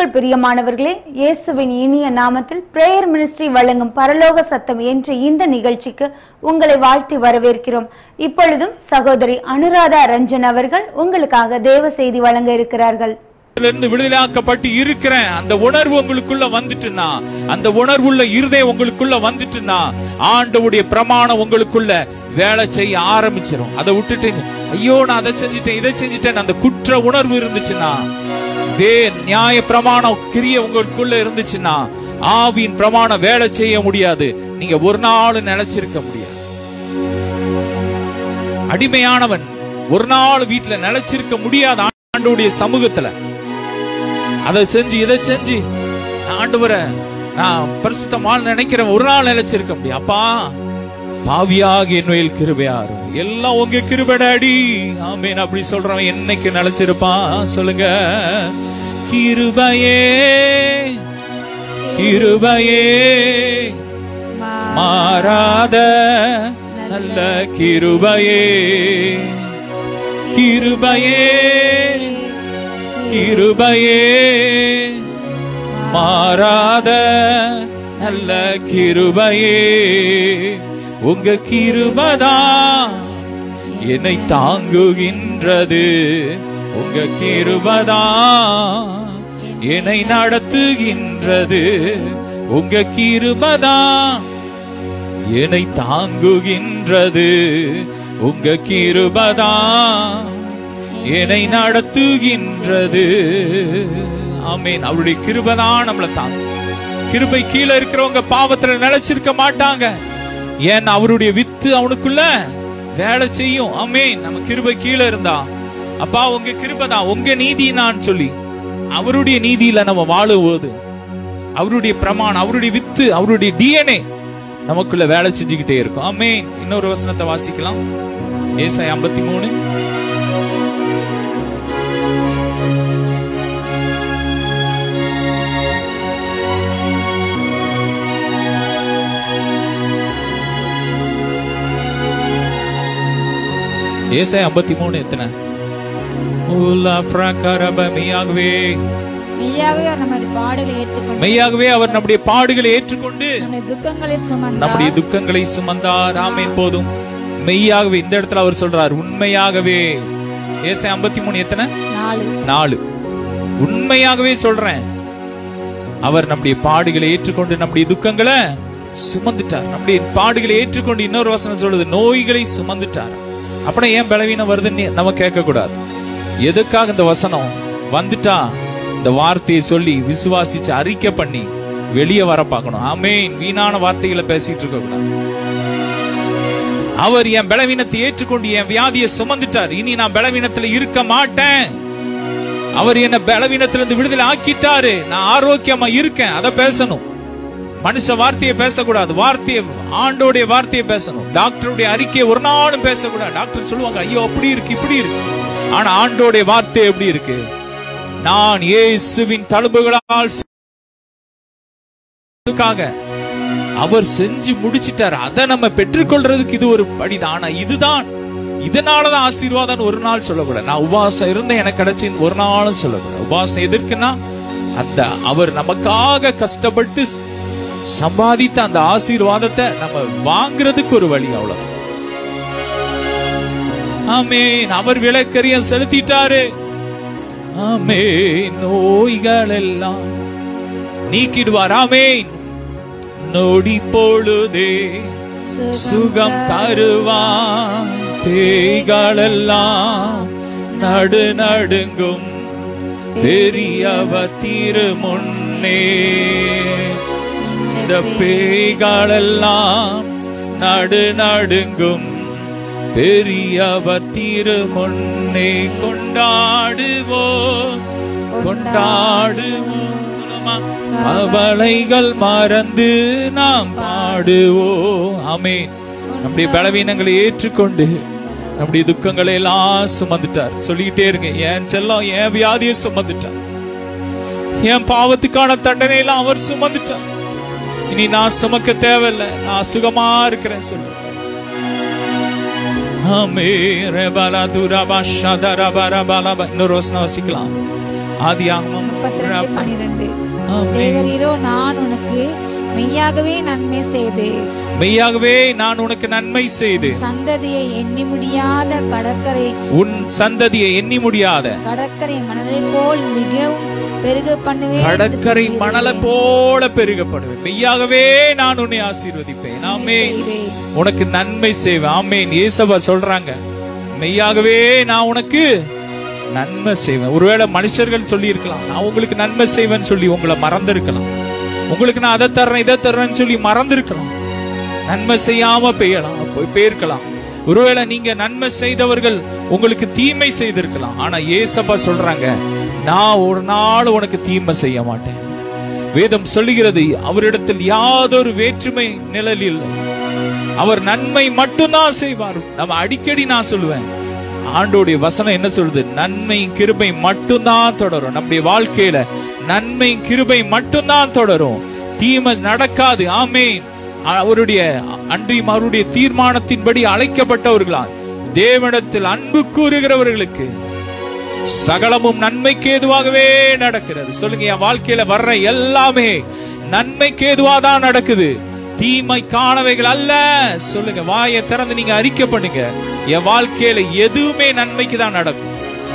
கிறிஸ்துவுக்குள் பிரியமானவர்களே இயேசுவின் இனிய நாமத்தில் பிரேயர் மினிஸ்ட்ரி வழங்கும் பரலோக சத்தம் என்ற இந்த நிகழ்ச்சிக்கு உங்களை வாழ்த்தி வரவேற்கிறோம் இப்பொழுதும் சகோதரி அனுராதா ரஞ்சன் அவர்கள் உங்களுக்காக தேவ செய்தி வழங்க இருக்கிறார்கள் இருந்து விடுதலையாக்கப்பட்டு இருக்கிறேன் அந்த உணர்வு உங்களுக்குள்ள வந்துட்டுனா அந்த உணர்வுள்ள இருதயம் உங்களுக்குள்ள வந்துட்டுனா ஆண்டவுடைய பிரமாணம் உங்களுக்குள்ள வேலை செய்ய ஆரம்பிச்சிடும் அதை விட்டுட்டு ஐயோ நான் அதை செஞ்சுட்டேன் இதை செஞ்சுட்டேன் அந்த குற்ற உணர்வு இருந்துச்சுன்னா தே நியாய பிரமாணம் கிரிய உங்களுக்குள்ள இருந்துச்சுன்னா ஆவியின் பிரமாணம் வேலை செய்ய முடியாது நீங்க ஒரு நாள் நிலைச்சிருக்க முடியாது அடிமையானவன் ஒரு நாள் வீட்டுல நிலைச்சிருக்க முடியாத ஆண்டவுடைய சமூகத்துல அதை செஞ்சு இதை செஞ்சு நான் ஆண்டவரை நான் பரிசுத்தமால் நினைக்கிறேன் ஒரு நாள் நினைச்சிருக்க முடியும் அப்பா பாவியாக என் மேல் கிருபையாரு எல்லாம் உங்க கிருபடாடி ஆமேன் அப்படி சொல்றவன் என்னைக்கு நினைச்சிருப்பான் சொல்லுங்க கிருபையே கிருபையே மாறாத நல்ல கிருபையே கிருபையே கிருபையே மாறாத நல்ல கிருபையே உங்க கிருபதா என்னை தாங்குகின்றது உங்க கிருபதா என்னை நடத்துகின்றது உங்க கிருபதா என்னை தாங்குகின்றது உங்க கிருபதா என்னை நடத்துகின்றது ஆமேன் அவருடைய கிருபதான் நம்மளை தாங்க கிருபை கீழே இருக்கிறவங்க பாவத்துல நிலைச்சிருக்க மாட்டாங்க ஏன் அவருடைய வித்து அவனுக்குள்ள வேலை செய்யும் ஆமேன் நம்ம கிருபை கீழே இருந்தா அப்பா உங்க கிருபதான் உங்க நீதி நான் சொல்லி அவருடைய நீதியில நம்ம வாழும்போது அவருடைய பிரமாணம் அவருடைய வித்து அவருடைய டிஎன்ஏ நமக்குள்ள வேலை செஞ்சுக்கிட்டே இருக்கும் ஆமேன் இன்னொரு வசனத்தை வாசிக்கலாம் ஏசாய் ஐம்பத்தி மூணு ஏசாய் ஐம்பத்தி மூணு எத்தனை ஊலா ஃப்ராக்கரப மெய்யாகவே மெய்யாகவே அவர் நம்முடைய பாடுகளை ஏற்றுக்கொண்டு மெய்யாகவே அவர் நம்முடைய பாடுகளை ஏற்றுக்கொண்டு நம்முடைய துக்கங்களை சுமந்தார் நம்முடைய துக்கங்களை சுமந்தார் ஆமேன் போதும் மெய்யாகவே இந்த இடத்துல அவர் சொல்றார் உண்மையாகவே ஏசாய் ஐம்பத்தி மூணு எத்தனை நாலு நாலு உண்மையாகவே சொல்றேன் அவர் நம்முடைய பாடுகளை ஏற்றுக்கொண்டு நம்முடைய துக்கங்களை சுமந்துட்டார் நம்முடைய பாடுகளை ஏற்றுக்கொண்டு இன்னொரு வசனம் சொல்லுது நோய்களை சுமந்துட்டார் அப்புறம் ஏன் பலவீனம் வருதுன்னு நம்ம கேட்க கூடாது எதுக்காக இந்த வசனம் வந்துட்டா இந்த வார்த்தையை சொல்லி விசுவாசிச்சு அறிக்கை பண்ணி வெளியே வர பார்க்கணும் ஆமேன் வீணான வார்த்தைகளை பேசிட்டு இருக்க கூடாது அவர் என் பலவீனத்தை ஏற்றுக்கொண்டு என் வியாதியை சுமந்துட்டார் இனி நான் பலவீனத்துல இருக்க மாட்டேன் அவர் என்ன பலவீனத்திலிருந்து விடுதலை ஆக்கிட்டாரு நான் ஆரோக்கியமா இருக்கேன் அத பேசணும் மனுஷ வார்த்தையை பேசக்கூடாது வார்த்தையை ஆண்டோடைய வார்த்தையை பேசணும் டாக்டருடைய அறிக்கையை ஒரு நாளும் பேசக்கூடாது டாக்டர் சொல்லுவாங்க ஐயோ அப்படி இருக்கு இப்படி இருக்கு ஆனா ஆண்டோடைய வார்த்தை எப்படி இருக்கு நான் இயேசுவின் தழும்புகளால் சுகமாக அவர் செஞ்சு முடிச்சிட்டார் அதை நம்ம பெற்றுக்கொள்றதுக்கு இது ஒரு படிதான் ஆனா இதுதான் இதனாலதான் ஆசீர்வாதம் ஒரு நாள் சொல்லக்கூடாது நான் உபவாசம் இருந்தேன் எனக்கு கிடைச்சின்னு ஒரு நாளும் சொல்லக்கூடாது உபவாசம் எதற்குன்னா அந்த அவர் நமக்காக கஷ்டப்பட்டு சம்பாதித்த அந்த ஆசீர்வாதத்தை நம்ம வாங்குறதுக்கு ஒரு வழி அவ்வளவு ஆமேன் அவர் விளக்கரியம் செலுத்திட்டாரு ஆமே நோய்கள் எல்லாம் நீக்கிடுவார் ஆமேன் நொடி பொழுதே சுகம் தருவான் பேய்களெல்லாம் நடு நடுங்கும் பெரியவர் திரு முன்னே இந்த பேய்களெல்லாம் நடு நடுங்கும் பெரியவர் திரு முன்னே கொண்டாடுவோம் கொண்டாடுவோம் சொல்லுமா கவலைகள் மறந்து நாம் பாடுவோம் ஆமென் நம்முடைய பலவீனங்களை ஏற்றுக்கொண்டு நம்முடைய துக்கங்களை எல்லாம் சுமந்துட்டார் சொல்லிக்கிட்டே இருங்க என் செல்லம் என் வியாதியை சுமந்துட்டார் என் பாவத்துக்கான தண்டனை எல்லாம் அவர் சுமந்துட்டார் இனி நான் சுமக்க தேவையில்லை நான் சுகமா இருக்கிறேன் சொல்லு ஆமே ரெபலா துரபா ஷதரபா ரபலபா. இன்னொரு வசனம் வசிக்கலாம் ஆதியாகமம் முப்பத்தி ரெண்டு பனிரெண்டு ஆமென். தேவரீரோ நான் உனக்கு மெய்யாகவே நன்மை செய்து மெய்யாகவே நான் உனக்கு நன்மை செய்து சந்ததியை எண்ணி முடியாத கடற்கரை உன் சந்ததியை எண்ணி முடியாத கடற்கரை மணலை போல் மிகவும் பெருக பண்ணுவேன் என்று கடற்கரை சொல்கிறேன். மணலை போல பெருகப்படுவேன் மெய்யாகவே நான் உன்னை ஆசீர்வதிப்பேன் ஆமே செய்வேன். உனக்கு நன்மை செய்வேன் ஆமேன் ஏசபா சொல்றாங்க மெய்யாகவே நான் உனக்கு நன்மை செய்வேன் ஒருவேளை மனுஷர்கள் சொல்லி இருக்கலாம் நான் உங்களுக்கு நன்மை செய்வேன்னு சொல்லி உங்களை மறந்திருக்கலாம் உங்களுக்கு நான் அதை தர்றேன் இதை தர்றேன்னு சொல்லி மறந்திருக்கலாம் நன்மை செய்யாம பெய்யலாம் போய் போயிருக்கலாம் ஒருவேளை நீங்க நன்மை செய்தவர்கள் உங்களுக்கு தீமை செய்திருக்கலாம் ஆனா ஏசப்பா சொல்றாங்க நான் ஒரு நாள் உனக்கு தீமை செய்ய மாட்டேன் வேதம் சொல்லுகிறது அவரிடத்தில் யாதொரு வேற்றுமை நிழல் இல்லை அவர் நன்மை மட்டும்தான் செய்வார் நம்ம அடிக்கடி நான் சொல்லுவேன் ஆண்டோடைய வசனம் என்ன சொல்லுது நன்மை கிருபை மட்டும்தான் தொடரும் நம்முடைய வாழ்க்கையில நன்மை கிருபை மட்டும்தான் தொடரும் தீமை நடக்காது ஆமேன் அவருடைய அன்றியும் அவருடைய தீர்மானத்தின்படி அழைக்கப்பட்டவர்களா தேவனிடத்தில் அன்பு கூறுகிறவர்களுக்கு சகலமும் நன்மைக்கு ஏதுவாகவே நடக்கிறது சொல்லுங்க என் வாழ்க்கையில வர்ற எல்லாமே நன்மைக்கு ஏதுவாதான் நடக்குது தீமை காணவைகள் அல்ல சொல்லுங்க வாயை திறந்து நீங்க அறிக்கை பண்ணுங்க என் வாழ்க்கையில எதுவுமே நன்மைக்கு தான் நடக்கும்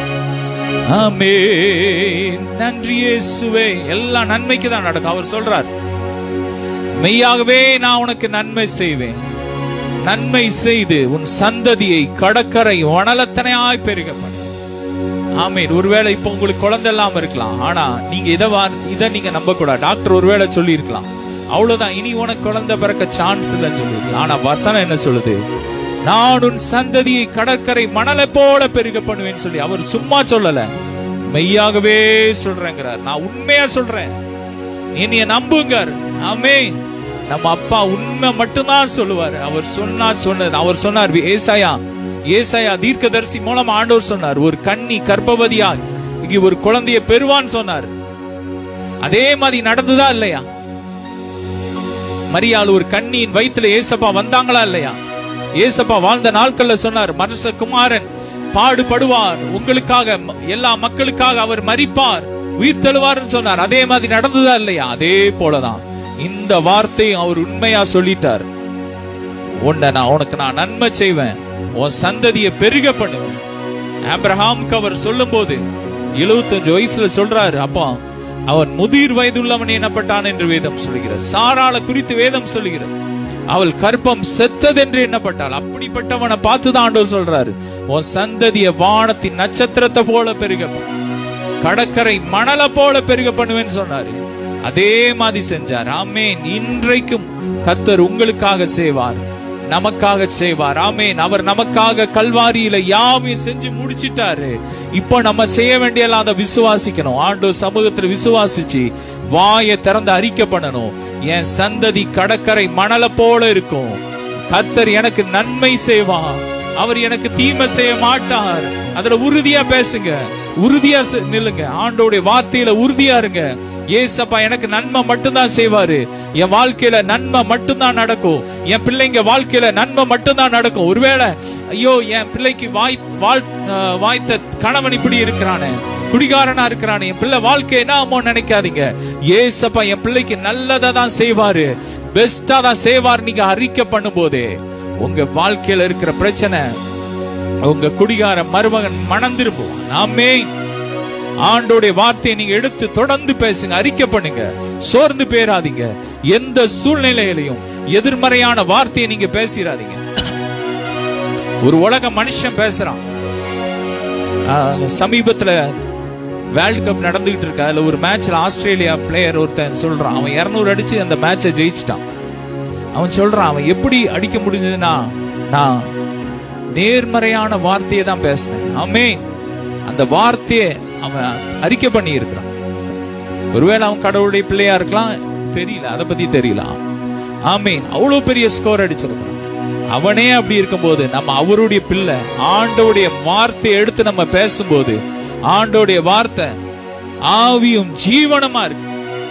ஆமே நன்றி இயேசுவே எல்லாம் நன்மைக்கு தான் நடக்கும் அவர் சொல்றார் மெய்யாகவே நான் உனக்கு நன்மை செய்வேன் நன்மை செய்து உன் சந்ததியை கடற்கரை வனலத்தனையாய் பெருக பண்ணு ஆமீன் ஒருவேளை இப்போ உங்களுக்கு குழந்தை இல்லாம இருக்கலாம் ஆனா நீங்க இதை வா இதை நீங்க நம்ப கூடாது டாக்டர் ஒருவேளை சொல்லி இருக்கலாம் அவ்வளவுதான் இனி உனக்கு குழந்தை பிறக்க சான்ஸ் இல்லைன்னு சொல்லிருக்கலாம் ஆனா வசனம் என்ன சொல்லுது நான் உன் சந்ததியை கடற்கரை மணலை போல பெருக பண்ணுவேன்னு சொல்லி அவர் சும்மா சொல்லல மெய்யாகவே சொல்றேங்கிறார் நான் உண்மையா சொல்றேன் என்னைய நம்புங்க ஆமே நம்ம அப்பா உண்மை மட்டும்தான் சொல்லுவார் அவர் சொன்னா சொன்னது அவர் சொன்னார் ஏசாயா ஏசாயா தீர்க்கதரிசி மூலம் ஆண்டவர் சொன்னார் ஒரு கன்னி கர்ப்பவதியா இங்க ஒரு குழந்தைய பெறுவான்னு சொன்னார் அதே மாதிரி நடந்ததா இல்லையா மரியாள் ஒரு கண்ணியின் வயித்துல ஏசப்பா வந்தாங்களா இல்லையா ஏசப்பா வாழ்ந்த நாட்கள்ல சொன்னார் மனுஷ குமாரன் பாடுபடுவார் உங்களுக்காக ம- எல்லா மக்களுக்காக அவர் மரிப்பார் உயிர் தழுவார்னு சொன்னார் அதே மாதிரி நடந்ததா இல்லையா அதே போலதான் இந்த வார்த்தையை அவர் உண்மையா சொல்லிட்டார் உன்னை நான் உனக்கு நான் நன்மை செய்வேன் உன் சந்ததியை பெருக பண்ணுவேன் ஆபிரஹாமுக்கு அவர் சொல்லும்போது 75 வயசுல சொல்றாரு அப்பா அவன் முதிர் வயதுள்ளவன் எண்ணப்பட்டான் என்று வேதம் சொல்லுகிறது சாராள குறித்து வேதம் சொல்லுகிறது அவள் கற்பம் செத்ததென்று எண்ணப்பட்டாள் அப்படிப்பட்டவனை பார்த்துதான் ஆண்டவர் சொல்றாரு உன் சந்ததிய வானத்தின் நட்சத்திரத்தை போல பெருக பண்ணு. கடற்கரை மணலை போல பெருக பண்ணுவேன்னு சொன்னாரு அதே மாதிரி செஞ்சார் ஆமேன் இன்றைக்கும் கத்தர் உங்களுக்காக செய்வார் நமக்காக செய்வார் ஆமேன் அவர் நமக்காக கல்வாரியில யாவையும் செஞ்சு முடிச்சிட்டாரு இப்போ நம்ம செய்ய வேண்டியெல்லாம் அதை விசுவாசிக்கணும் ஆண்டு சமூகத்துல விசுவாசிச்சு வாயை திறந்து அறிக்கை பண்ணணும் என் சந்ததி கடற்கரை மணலை போல இருக்கும் கத்தர் எனக்கு நன்மை செய்வார் அவர் எனக்கு தீமை செய்ய மாட்டார் அதுல உறுதியா பேசுங்க உறுதியா செ- நில்லுங்க ஆண்டோடைய வார்த்தையில உறுதியா இருங்க ஏசப்பா எனக்கு நன்மை மட்டும்தான் செய்வாரு என் வாழ்க்கையில நன்மை மட்டும்தான் நடக்கும் என் பிள்ளைங்க வாழ்க்கையில நன்மை மட்டும்தான் நடக்கும் ஒருவேளை ஐயோ என் பிள்ளைக்கு வாய் வாழ் அஹ், வாய்த்த கணவன் இப்படி இருக்கிறானே குடிகாரனா இருக்கிறானே என் பிள்ளை வாழ்க்கை என்ன ஆமோ நினைக்காதீங்க ஏசப்பா என் பிள்ளைக்கு நல்லதை தான் செய்வாரு பெஸ்டா தான் செய்வார் நீங்க அறிக்கை பண்ணும்போது உங்க வாழ்க்கையில இருக்கிற பிரச்சனை உங்க குடிகார மருமகன் மனம் திரும்புவான் ஆமே ஆண்டோடைய வார்த்தையை நீங்க எடுத்து தொடர்ந்து பேசுங்க அறிக்கை பண்ணுங்க சோர்ந்து பேராதீங்க எந்த சூழ்நிலையிலையும் எதிர்மறையான வார்த்தையை நீங்க பேசிடாதீங்க ஒரு உலக மனுஷன் பேசுறான் ஆஹ், சமீபத்துல வேர்ல்ட் கப் நடந்துகிட்டு இருக்கு அதுல ஒரு மேட்ச்ல ஆஸ்திரேலியா பிளேயர் ஒருத்தன் சொல்றான் அவன் 200 அடிச்சு அந்த மேட்சை ஜெயிச்சிட்டான் அவன் சொல்றான் அவன் எப்படி அடிக்க முடிஞ்சதுன்னா நான் நேர்மறையான வார்த்தையை தான் பேசினேன் ஆமே அந்த வார்த்தையை அவன் அறிக்கை பண்ணி இருக்கிறான் ஒருவேளை அவன் கடவுளுடைய பிள்ளையா இருக்கலாம் தெரியல அதை பத்தி தெரியல ஆமீன் அவ்வளவு பெரிய ஸ்கோர் அடிச்சிருக்கான் அவனே அப்படி இருக்கும்போது நம்ம அவருடைய பிள்ளை ஆண்டோடைய வார்த்தையை எடுத்து நம்ம பேசும்போது ஆண்டோடைய வார்த்தை ஆவியும் ஜீவனமா இருக்கு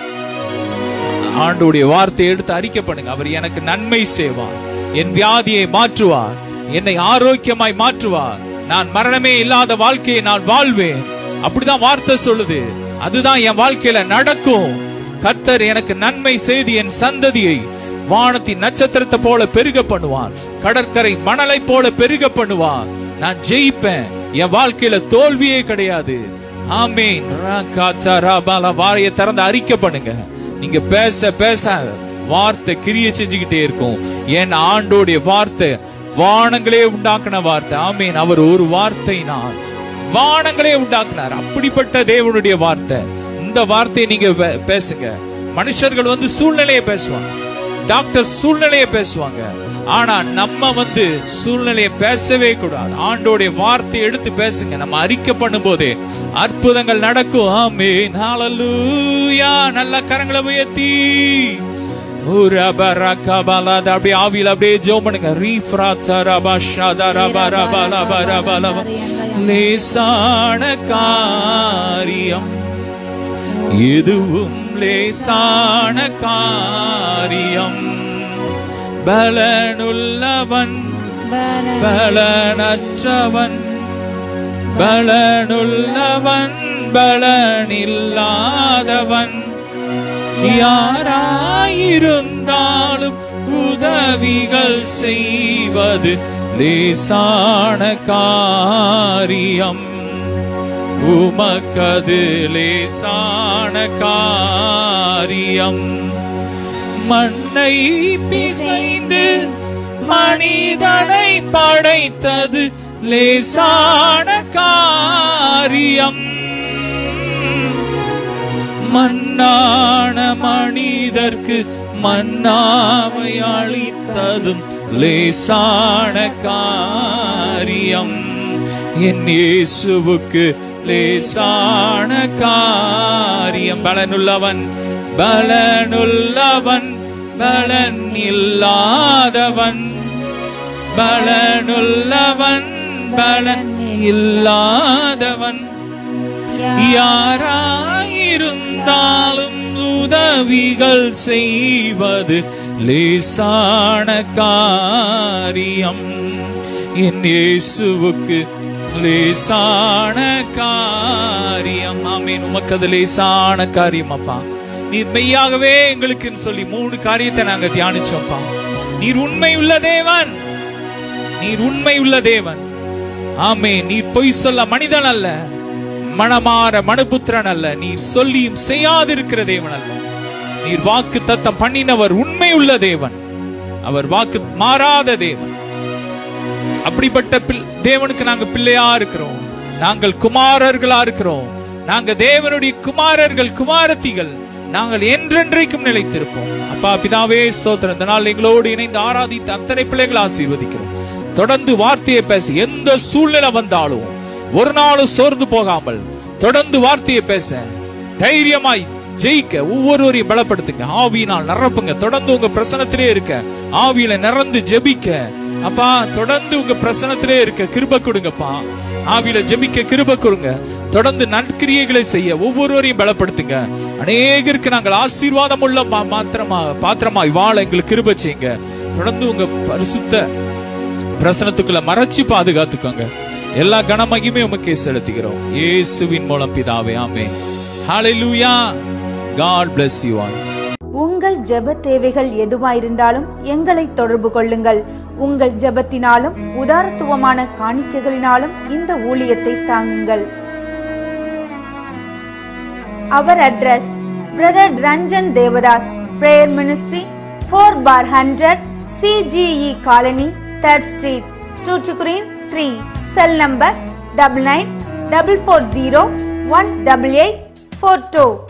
ஆண்டோடைய வார்த்தையை எடுத்து அறிக்கை பண்ணுங்க அவர் எனக்கு நன்மை செய்வார் என் வியாதியை மாற்றுவார் என்னை ஆரோக்கியமாய் மாற்றுவார் நான் மரணமே இல்லாத வாழ்க்கையை நான் வாழ்வேன் அப்படிதான் வார்த்தை சொல்லுது அதுதான் என் வாழ்க்கையில நடக்கும் கர்த்தர் எனக்கு நன்மை செய்து என் சந்ததியை வானத்தின் நட்சத்திரத்தை போல பெருக பண்ணுவார் கடற்கரை மணலை போல பெருக பண்ணுவார் நான் ஜெயிப்பேன் என் வாழ்க்கையில தோல்வியே கிடையாது ஆமீன் ராக்காச்சா ராபாலா வாழைய திறந்து அறிக்கை பண்ணுங்க நீங்க பேச பேச வார்த்தை கிரிய செஞ்சுக்கிட்டே இருக்கும் என் ஆண்டோடைய வார்த்தை வானங்களே உண்டாக்குன வார்த்தை ஆமீன் அவர் ஒரு வார்த்தை நான் வானங்களே உண்டாக்குனார் அப்படிப்பட்ட தேவனுடைய வார்த்தை இந்த வார்த்தையை நீங்க பே- பேசுங்க மனுஷர்கள் வந்து சூழ்நிலையை பேசுவாங்க டாக்டர் சூழ்நிலையை பேசுவாங்க ஆனா நம்ம வந்து சூழ்நிலையை பேசவே கூடாது ஆண்டோடைய வார்த்தையை எடுத்து பேசுங்க நம்ம அறிக்கை பண்ணும் போதே அற்புதங்கள் நடக்கும் ஆமென் ஹalleluya நல்ல கரங்களை உயர்த்தி ஊரபரகபலத அப்படியே ஆவியில அப்படியே ஜெபம் பண்ணுங்க ரீஃப்ராத்தரபஷதரபரபலபரபலப லேசான காரியம் எதுவும் லேசான காரியம் பலனுள்ளவன் பலனற்றவன் பலனுள்ளவன் பலனில்லாதவன் யாராயிருந்தாலும் உதவிகள் செய்வது லேசான காரியம் உமக்கது லேசான காரியம் மண்ணை பிசைந்து மனிதனை படைத்தது லேசான காரியம் மண்ணான மனிதர்க்கு மன்னாமை அளித்ததும் லேசான காரியம் என் இயேசுவுக்கு லேசான காரியம் பலனுள்ளவன் பலனுள்ளவன் பலன் இல்லாதவன் பலனுள்ளவன் பலன் இல்லாதவன் யாராயிருந்தாலும் உதவிகள் செய்வது லேசான காரியம் என் இயேசுவுக்கு லேசான காரியம் ஆமீன் உமக்கு அது லேசான காரியம் அப்பா நீர் மெய்யாகவே எங்களுக்குன்னு சொல்லி மூணு காரியத்தை நாங்க தியானிச்சோம்ப்பா நீர் உண்மை உள்ள தேவன் நீர் உண்மை உள்ள தேவன் ஆமே நீர் பொய் சொல்ல மனிதன் அல்ல மனமாற மனுபுத்திரன் அல்ல நீர் சொல்லியும் செய்யாதிருக்கிற தேவன் அல்ல நீர் வாக்கு தத்தம் பண்ணினவர் உண்மை உள்ள தேவன் அவர் வாக்கு மாறாத தேவன் அப்படிப்பட்ட பிள்- தேவனுக்கு நாங்க பிள்ளையா இருக்கிறோம் நாங்கள் குமாரர்களா இருக்கிறோம் நாங்க தேவனுடைய குமாரர்கள் குமாரத்திகள் நாங்கள் என்றென்றைக்கும் நிலைத்திருப்போம் அப்பா பிதாவே ஸ்தோத்திரம் இந்த நாள் எங்களோடு இணைந்து ஆராதித்த அத்தனை பிள்ளைகளை ஆசீர்வதிக்கிறோம் தொடர்ந்து வார்த்தையை பேச எந்த சூழ்நிலை வந்தாலும் ஒரு நாளும் சோர்ந்து போகாமல் தொடர்ந்து வார்த்தையை பேச தைரியமாய் ஜெயிக்க ஒவ்வொருவரையும் பலப்படுத்துங்க ஆவியினால் நிரப்புங்க தொடர்ந்து உங்க பிரசனத்திலே இருக்க ஆவியில நிறந்து ஜெபிக்க அப்பா தொடர்ந்து உங்க பிரசனத்திலே இருக்க கிருப கொடுங்கப்பா ஆவியில ஜெபிக்க கிருப கொடுங்க தொடர்ந்து நற்கிரியைகளை செய்ய ஒவ்வொருவரையும் பலப்படுத்துங்க அநேகருக்கு நாங்கள் ஆசீர்வாதம் உள்ள மா- மாத்திரமா பாத்திரமாய் வாழ எங்களுக்கு கிருப செய்யுங்க தொடர்ந்து உங்க பரிசுத்த பிரசனத்துக்குள்ள மறைச்சு பாதுகாத்துக்கோங்க எல்லா கனமகிமே உமக்கே செலுத்துகிறோம் இயேசுவின் மூலம் பிதாவே ஆமே ஹalleluya God bless you all உங்கள் ஜெப தேவைகள் எதுவாயிருந்தாலும் எங்களை தொடர்பு கொள்ளுங்கள் உங்கள் ஜெபத்தினாலும் உதாரத்துவமான காணிக்கைகளினாலும் இந்த ஊழியத்தை தாங்குங்கள் அவர் address brother Ranjan Devadas prayer ministry four bar hundred CGE colony third street Tuticorin three cell number double nine double four zero one double eight four two